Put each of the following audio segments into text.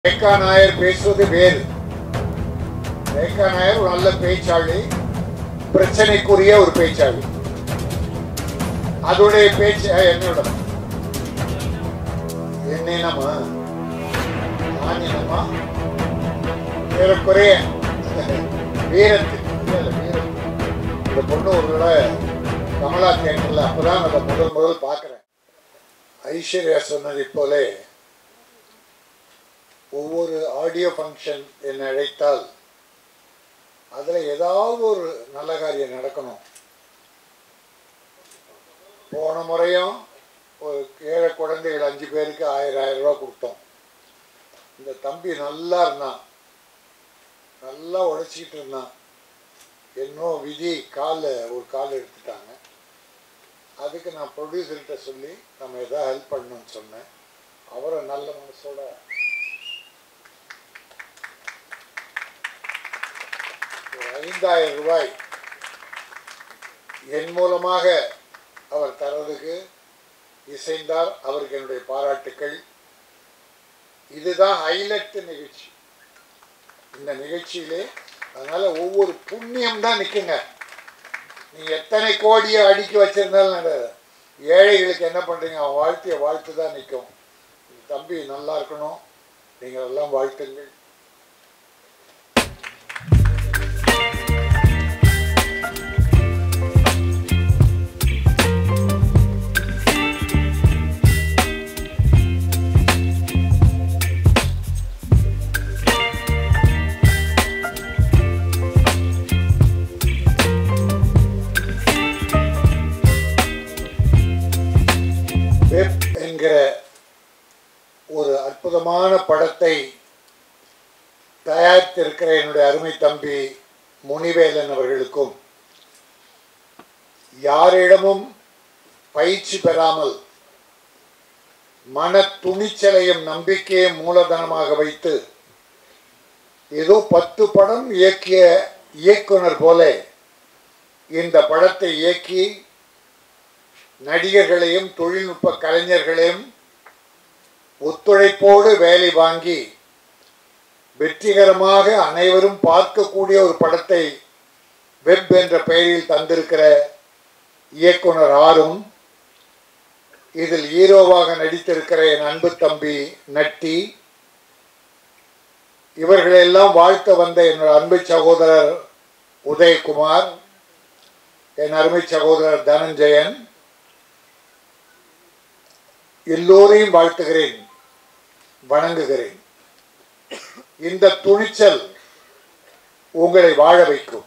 ரேகா நாயர் பேசுவது வேறு ரேகா நாயர் ஒரு நல்ல பேச்சாளி பிரச்சனைக்குரிய ஒரு பேச்சாளி அதோடைய பேச்சு அஹ், என்னோட என்னமா ஆனினமா ஏறக்குறைய வீரத்தில் இல்ல, இல்ல, வீரத்தில் இந்த பொண்ணு ஒரு தடவை கமலா தேட்டர்ல அப்பதான் அதை முதல் முதல் பார்க்கிறேன் ஐஸ்வர்யா சொன்னதை போலே ஒவ்வொரு ஆடியோ ஃபங்க்ஷன் என்னை அழைத்தால் அதில் ஏதாவது ஒரு நல்ல காரியம் நடக்கணும் போன முறையும் ஒரு ஏழை குழந்தைகள் அஞ்சு பேருக்கு ஆயிரம் ஆயிரம் ரூபா கொடுத்தோம் இந்த தம்பி நல்லா இருந்தான் நல்லா உழைச்சிக்கிட்டு இருந்தான் இன்னும் விதி காலில் ஒரு கால் எடுத்துட்டாங்க அதுக்கு நான் ப்ரொடியூசர்கிட்ட சொல்லி நம்ம எதாவது ஹெல்ப் பண்ணணும்னு சொன்னேன் அவரை நல்ல மனசோட ஒரு ஐந்தாயிரம் ரூபாய் என் மூலமாக அவர் தரதுக்கு இசைந்தார் அவருக்கு என்னுடைய பாராட்டுக்கள் இதுதான் ஹைலைட் நிகழ்ச்சி இந்த நிகழ்ச்சியிலே அதனால ஒவ்வொரு புண்ணியம் தான் நிற்குங்க நீங்க எத்தனை கோடியை அடுக்கி வச்சிருந்தாலும் நடக்காது. ஏழைகளுக்கு என்ன பண்றீங்க அவன் வாழ்த்திய வாழ்த்து தான் நிற்கும் தம்பி நல்லா இருக்கணும் நீங்கள் எல்லாம் வாழ்த்துங்கள் வெப் என்கிற ஒரு அற்புதமான படத்தை தயாரித்திருக்கிற என்னுடைய அருமை தம்பி முனிவேலன் அவர்களுக்கும் யாரிடமும் பயிற்சி பெறாமல் மன துணிச்சலையும் நம்பிக்கையும் மூலதனமாக வைத்து ஏதோ பத்து படம் இயக்கிய இயக்குனர் போல இந்த படத்தை இயக்கி நடிகர்களையும் தொழில்நுட்ப கலைஞர்களையும் ஒத்துழைப்போடு வேலை வாங்கி வெற்றிகரமாக அனைவரும் பார்க்கக்கூடிய ஒரு படத்தை வெப் என்ற பெயரில் தந்திருக்கிற இயக்குனர் ஆரும் இதில் ஹீரோவாக நடித்திருக்கிற என் அன்பு தம்பி நட்டி இவர்களெல்லாம் வாழ்த்த வந்த என்னோட அன்பு சகோதரர் உதயகுமார் என் அருமை சகோதரர் தனஞ்சயன் எல்லோரையும் வாழ்த்துகிறேன் வணங்குகிறேன் இந்த துணிச்சல் உங்களை வாழ வைக்கும்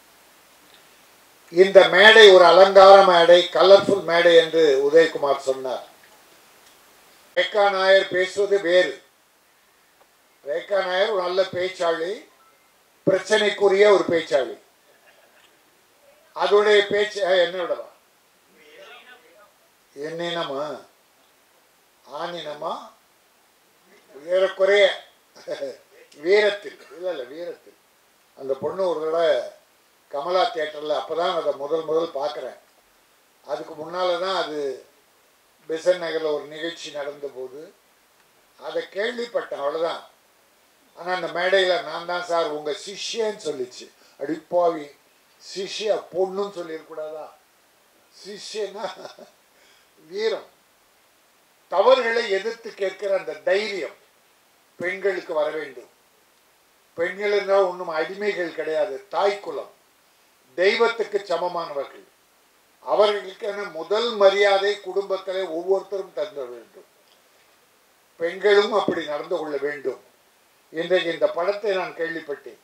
இந்த மேடை ஒரு அலங்கார மேடை கலர்ஃபுல் மேடை என்று உதயகுமார் சொன்னார் ரேகா நாயர் பேசுவது வேறு ரேகா நாயர் ஒரு நல்ல பேச்சாளி பிரச்சனைக்குரிய ஒரு பேச்சாளி அதோடைய பேச்சு அஹ், என்னோடவா என்னமா ஆனினமா ஏறக்குறைய வீரத்தில் இல்லை இல்லை வீரத்தில் அந்த பொண்ணு ஒரு தடவை கமலா தியேட்டரில் அப்போ தான் அதை முதல் முதல் பார்க்குறேன் அதுக்கு முன்னால் தான் அது பெசன் நகரில் ஒரு நிகழ்ச்சி நடந்தபோது அதை கேள்விப்பட்டேன் அவ்வளோதான் ஆனால் அந்த மேடையில் நான் தான் சார் உங்கள் சிஷ்யன்னு சொல்லிச்சு அடிப்பாவி சிஷ்ய பொண்ணுன்னு சொல்லியிருக்கூடாதா சிஷ்யனா வீரம் தவறுகளை எதிர்த்து கேட்கிற அந்த தைரியம் பெண்களுக்கு வர வேண்டும் பெண்கள் என்றால் ஒன்றும் அடிமைகள் கிடையாது தாய்க்குலம் தெய்வத்துக்கு சமமானவர்கள் அவர்களுக்கென முதல் மரியாதை குடும்பத்திலே ஒவ்வொருத்தரும் தந்த வேண்டும் பெண்களும் அப்படி நடந்து கொள்ள வேண்டும் இன்றைக்கு இந்த படத்தை நான் கேள்விப்பட்டேன்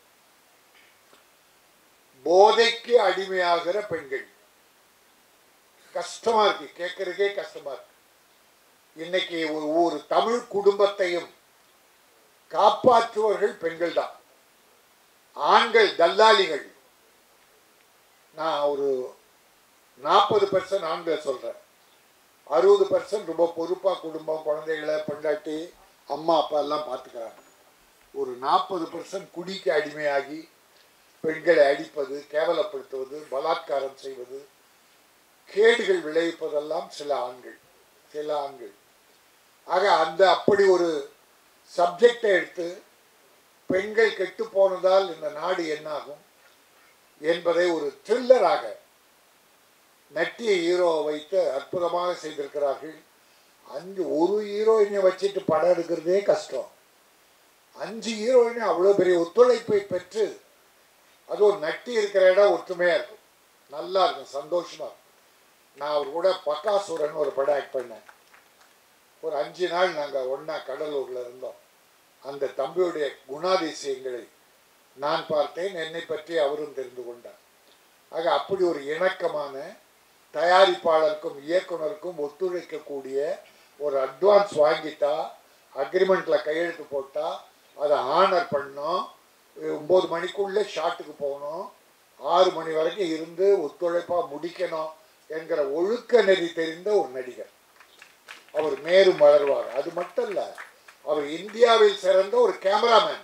போதைக்கு அடிமையாகிற பெண்கள் கஷ்டமா இருக்கு கேட்கறதுக்கே கஷ்டமா இருக்கு இன்னைக்கு ஒரு ஒரு தமிழ் குடும்பத்தையும் காப்பாற்றுவர்கள் பெண்கள் தான் ஆண்கள் தல்லாளிகள் நான் ஒரு நாற்பது பர்சன்ட் ஆண்களை சொல்றேன் அறுபது பர்சன்ட் ரொம்ப பொறுப்பா குடும்பம் குழந்தைகளை பொண்டாட்டி அம்மா அப்பா எல்லாம் பார்த்துக்கிறாங்க ஒரு நாற்பது பர்சன்ட் குடிக்கு அடிமையாகி பெண்களை அடிப்பது கேவலப்படுத்துவது பலாத்காரம் செய்வது கேடுகள் விளைவிப்பதெல்லாம் சில ஆண்கள் சில ஆண்கள் ஆக அந்த அப்படி ஒரு சப்ஜெக்டை எடுத்து பெண்கள் கெட்டு போனதால் இந்த நாடு என்னாகும் என்பதை ஒரு த்ரில்லராக நட்டிய ஹீரோவை வைத்து அற்புதமாக செய்திருக்கிறார்கள் அஞ்சு ஒரு ஹீரோயினை வச்சுட்டு படம் எடுக்கிறதே கஷ்டம் அஞ்சு ஹீரோயினை அவ்வளோ பெரிய ஒத்துழைப்பை பெற்று அதுவும் நட்டி இருக்கிற இடம் ஒற்றுமையாக இருக்கும் நல்லா இருக்கும் சந்தோஷமா இருக்கும் நான் அவர் கூட பக்காசூரன் ஒரு படம் ஆக்ட் பண்ணேன் ஒரு அஞ்சு நாள் நாங்கள் ஒன்றா கடலூரில் இருந்தோம் அந்த தம்பியுடைய குணாதிசயங்களை நான் பார்த்தேன் என்னை பற்றி அவரும் தெரிந்து கொண்டார் ஆக அப்படி ஒரு இணக்கமான தயாரிப்பாளருக்கும் இயக்குனருக்கும் ஒத்துழைக்கக்கூடிய ஒரு அட்வான்ஸ் வாங்கிட்டா அக்ரிமெண்ட்டில் கையெழுத்து போட்டால் அதை ஆனர் பண்ணோம் ஒம்பது மணிக்குள்ளே ஷாட்டுக்கு போகணும் ஆறு மணி வரைக்கும் இருந்து ஒத்துழைப்பாக முடிக்கணும் என்கிற ஒழுக்க நெறி தெரிந்த ஒரு நடிகர் அவர் மேலும் வளர்வார் அது மட்டும் இல்லை அவர் இந்தியாவில் சிறந்த ஒரு கேமராமேன்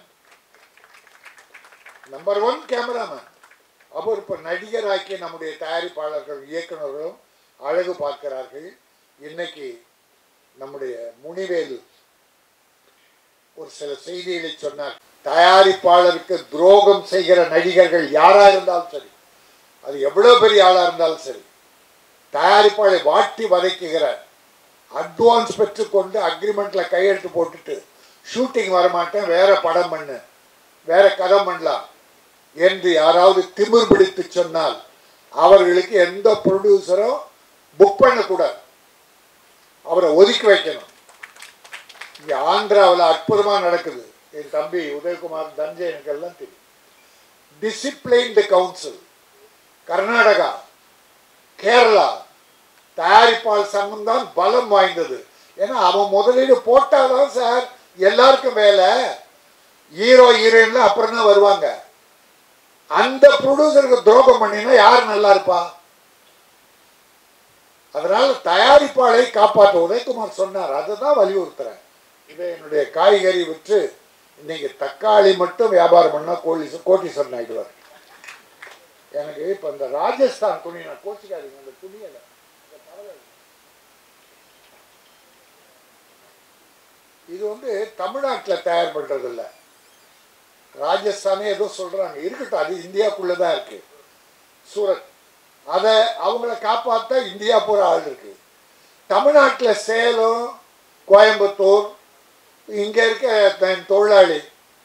நம்பர் ஒன் கேமராமேன் அவர் இப்போ நடிகராக்கி நம்முடைய தயாரிப்பாளர்கள் இயக்குநர்களும் அழகு பார்க்கிறார்கள் இன்னைக்கு நம்முடைய முனிவேலு ஒரு சில செய்திகளை சொன்னார் தயாரிப்பாளருக்கு துரோகம் செய்கிற நடிகர்கள் யாரா இருந்தாலும் சரி அது எவ்வளவு பெரிய ஆளா இருந்தாலும் சரி தயாரிப்பாளரை வாட்டி வதைக்குகிற அட்வான்ஸ் பெற்றுக்கொண்டு அக்ரிமெண்ட்ல கையெழுத்து போட்டுட்டு ஷூட்டிங் வரமாட்டேன் வேற படம் பண்ணு வேற கதை பண்ணலாம் என்று யாராவது திமிர் பிடித்து சொன்னால் அவர்களுக்கு எந்த ப்ரொடியூசரும் புக் பண்ணக்கூடாது அவரை ஒதுக்கி வைக்கணும் இங்கே ஆந்திராவில் அற்புதமாக நடக்குது என் தம்பி உதயகுமார் தஞ்சை எனக்கு எல்லாம் தெரியும் டிசிப்ளைன்டு கவுன்சில் கர்நாடகா கேரளா தயாரிப்பாளர் சங்கம் தான் பலம் வாய்ந்தது ஏன்னா அவன் முதலீடு போட்டாதான் சார் எல்லாருக்கும் வேலை ஹீரோ ஹீரோயின்ல அப்புறம் தான் வருவாங்க அந்த ப்ரொடியூசருக்கு துரோகம் பண்ணினா யார் நல்லா இருப்பா அதனால தயாரிப்பாளரை காப்பாற்ற உதயகுமார் சொன்னார் அதை தான் வலியுறுத்துறேன் இதை என்னுடைய காய்கறி விற்று இன்னைக்கு தக்காளி மட்டும் வியாபாரம் பண்ணா கோழி கோட்டீஸ்வரன் ஆகிடுவார் எனக்கு இப்போ இந்த ராஜஸ்தான் துணி நான் கோச்சிக்காதீங்க அந்த துணியில் இது வந்து தமிழ்நாட்டில் தயார் பண்ணுறது இல்லை ராஜஸ்தானே ஏதோ சொல்கிறாங்க இருக்கட்டும் அது இந்தியாக்குள்ளே தான் இருக்கு சூரத் அதை அவங்கள காப்பாற்ற இந்தியா பூரா ஆள் இருக்கு தமிழ்நாட்டில் சேலம் கோயம்புத்தூர் இங்கே இருக்க த- தொழிலாளி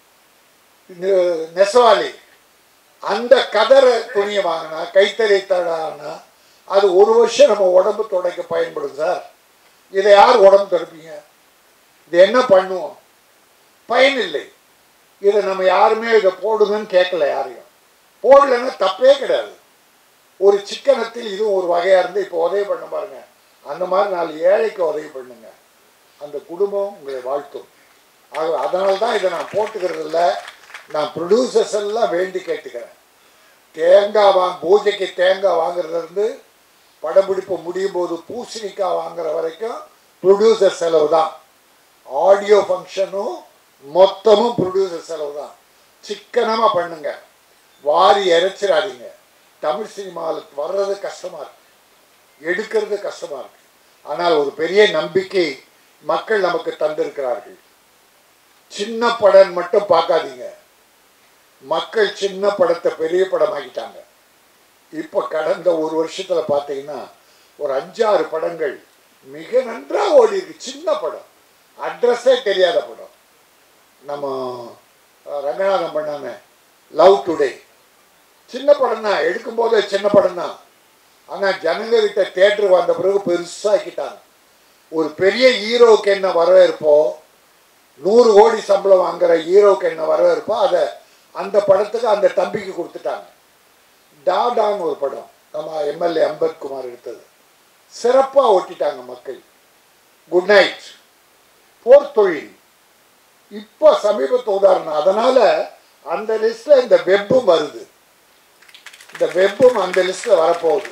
நெ- நெசவாளி அந்த கதற துணியை வாங்கினா கைத்தறி தடானா அது ஒரு வருஷம் நம்ம உடம்பு துடைக்க பயன்படும் சார் இதை யார் உடம்பு துடைப்பீங்க இது என்ன பண்ணுவோம் பயன் இல்லை இதை நம்ம யாருமே இதை போடுங்கன்னு கேட்கல யாரையும் போடலைன்னா தப்பே கிடையாது ஒரு சிக்கனத்தில் இதுவும் ஒரு வகையாக இருந்து இப்போ உதவி பண்ண பாருங்க அந்த மாதிரி நாலு ஏழைக்கு உதவி பண்ணுங்க அந்த குடும்பம் உங்களை வாழ்த்தும் ஆக அதனால தான் இதை நான் போட்டுக்கிறது இல்ல நான் ப்ரொடியூசர்ஸ் எல்லாம் வேண்டி கேட்டுக்கிறேன் தேங்காய் வாங்க பூஜைக்கு தேங்காய் வாங்குறதுலேருந்து படப்பிடிப்பு முடியும் போது பூசணிக்காய் வாங்குற வரைக்கும் ப்ரொடியூசர் செலவு தான் ஆடியோ ஃபங்க்ஷனும் மொத்தமும் ப்ரொடியூசர் செலவு தான் சிக்கனமாக பண்ணுங்க வாரி இறைச்சிடாதீங்க தமிழ் சினிமாவில் வர்றது கஷ்டமாக இருக்கு எடுக்கிறது கஷ்டமாக இருக்கு ஆனால் ஒரு பெரிய நம்பிக்கை மக்கள் நமக்கு தந்திருக்கிறார்கள் சின்ன படம் மட்டும் பார்க்காதீங்க மக்கள் சின்ன படத்தை பெரிய படமாக்கிட்டாங்க இப்போ கடந்த ஒரு வருஷத்துல பார்த்தீங்கன்னா ஒரு அஞ்சாறு படங்கள் மிக நன்றாக ஓடி இருக்கு சின்ன படம் அட்ரஸே தெரியாத படம் நம்ம அஹ், ரங்கநாதன் பண்ணானே லவ் டுடே சின்ன படம் தான் எடுக்கும்போதே சின்ன படம் தான் ஆனால் ஜனங்ககிட்ட தேட்டருக்கு வந்த பிறகு பெருசாக்கிட்டாங்க ஒரு பெரிய ஹீரோவுக்கு என்ன வரவேற்போ நூறு கோடி சம்பளம் வாங்குற ஹீரோவுக்கு என்ன வரவேற்போ அதை அந்த படத்துக்கு அந்த தம்பிக்கு கொடுத்துட்டாங்க டாடான்னு ஒரு படம் நம்ம எம்எல்ஏ அம்பத்குமார் எடுத்தது சிறப்பாக ஓட்டிட்டாங்க மக்கள் குட் நைட் போர் தொழில் இப்போ சமீபத்து உதாரணம் அதனால அந்த லிஸ்ட்ல இந்த வெப்பும் வருது இந்த வெப்பும் அந்த லிஸ்ட்ல வரப்போகுது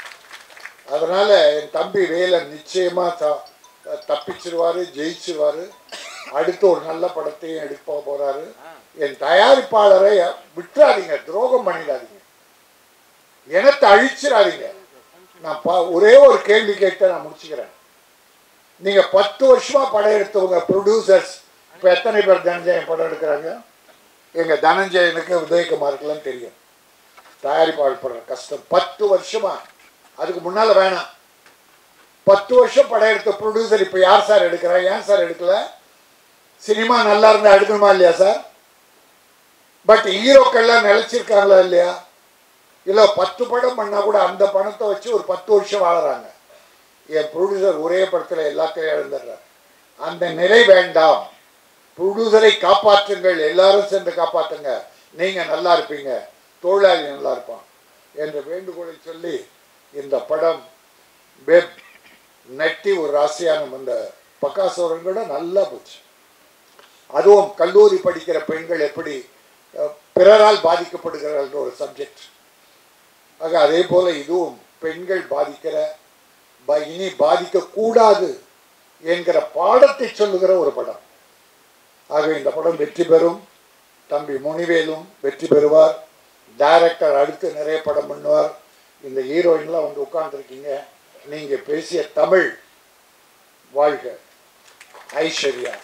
அதனால என் தம்பி வேலன் நிச்சயமா த- தப்பிச்சிருவாரு ஜெயிச்சிருவாரு அடுத்து ஒரு நல்ல படத்தையும் எடுக்க போறாரு என் தயாரிப்பாளரை விட்டுறாதீங்க துரோகம் பண்ணிடாதீங்க இனத்தை அழிச்சிடாதீங்க நான் ப- ஒரே ஒரு கேள்வி கேட்டு நான் முடிச்சுக்கிறேன் நீங்க பத்து வருஷமா படம் எடுத்தவங்க ப்ரொடியூசர்ஸ் இப்போ எத்தனை பேர் தனஞ்சயன் படம் எடுக்கிறாங்க எங்கள் தனஞ்சயனுக்கு உதயகுமாருக்கெல்லாம் தெரியும் தயாரிப்பாளர் படுற கஷ்டம் பத்து வருஷமா அதுக்கு முன்னால் வேணாம் பத்து வருஷம் படம் எடுத்த ப்ரொடியூசர் இப்போ யார் சார் எடுக்கிறா ஏன் சார் எடுக்கல சினிமா நல்லா இருந்தால் எடுக்கணுமா இல்லையா சார் பட் ஹீரோக்கள்லாம் நிலைச்சிருக்காங்களா இல்லையா இல்லை பத்து படம் பண்ணால் கூட அந்த பணத்தை வச்சு ஒரு பத்து வருஷம் வாழறாங்க என் ப்ரொடியூசர் ஒரே படத்தில் எல்லாத்தையும் இழந்துடுறார் அந்த நிலை வேண்டாம் ப்ரொடியூசரை காப்பாற்றுங்கள் எல்லாரும் சேர்ந்து காப்பாற்றுங்க நீங்கள் நல்லா இருப்பீங்க தொழிலாளி நல்லா இருப்பான் என்ற வேண்டுகோளை சொல்லி இந்த படம் வெப் நட்டி ஒரு ராசியான அந்த பக்காசோரன் கூட நல்லா போச்சு அதுவும் கல்லூரி படிக்கிற பெண்கள் எப்படி அஹ், பிறரால் பாதிக்கப்படுகிறார்கள் ஒரு சப்ஜெக்ட் ஆக அதே போல இதுவும் பெண்கள் பாதிக்கிற ப- இனி பாதிக்கக்கூடாது என்கிற பாடத்தை சொல்லுகிற ஒரு படம் ஆக இந்த படம் வெற்றி பெறும் தம்பி முனிவேலும் வெற்றி பெறுவார் டைரக்டர் அடுத்து நிறைய படம் பண்ணுவார் இந்த ஹீரோயின்லாம் வந்து உட்கார்ந்துருக்கீங்க நீங்கள் பேசிய தமிழ் வாழ்க ஐஸ்வர்யா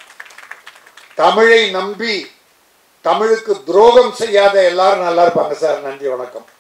தமிழை நம்பி தமிழுக்கு துரோகம் செய்யாத எல்லாரும் நல்லா இருப்பாங்க சார் நன்றி வணக்கம்